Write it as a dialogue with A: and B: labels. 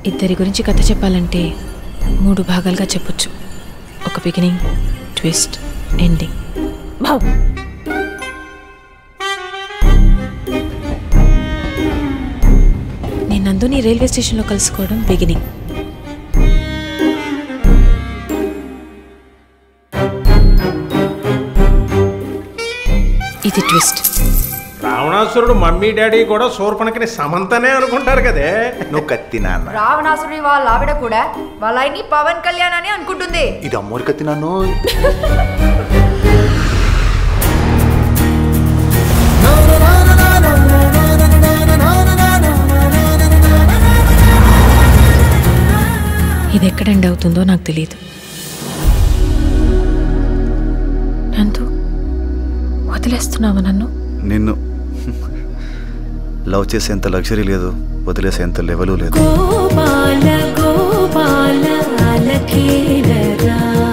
A: ఇద్దరి గురించి కథ చెప్పాలంటే మూడు భాగాలుగా చెప్పొచ్చు ఒక బిగినింగ్ ట్విస్ట్ ఎండింగ్ బావ్ నేను నందుని రైల్వే స్టేషన్లో కలుసుకోవడం బిగినింగ్ ఇది ట్విస్ట్
B: రావణాసురుడు మమ్మీ డాడీ కూడా శూర్పణకిని సమంతనే అనుకుంటారు కదే
C: నువ్వు కత్తి నాన్న
D: రావణాసుడి వాళ్ళ ఆవిడ కూడా వాళ్ళ ఆయన్ని పవన్ కళ్యాణ్ అని అనుకుంటుంది
C: ఇది అమ్మోరి కత్తి నాన్ను
A: ఇది ఎక్కడ ఎండ్ అవుతుందో నాకు తెలియదు నందు వదిలేస్తున్నావా నన్ను
C: నిన్ను లవ్ చేసేంత లగ్జరీ లేదు వదిలేసేంత లెవెలు లేదు
E: గోపాల గోపాల అలకేలరా